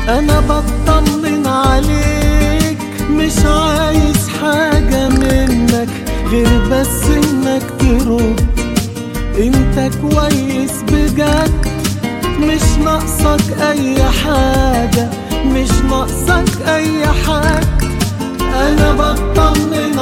انا بطمن عليك مش عايز حاجة منك غير بس انك ترد انت كويس بجد مش ناقصك اي حاجة مش ناقصك اي حاجة انا بطمن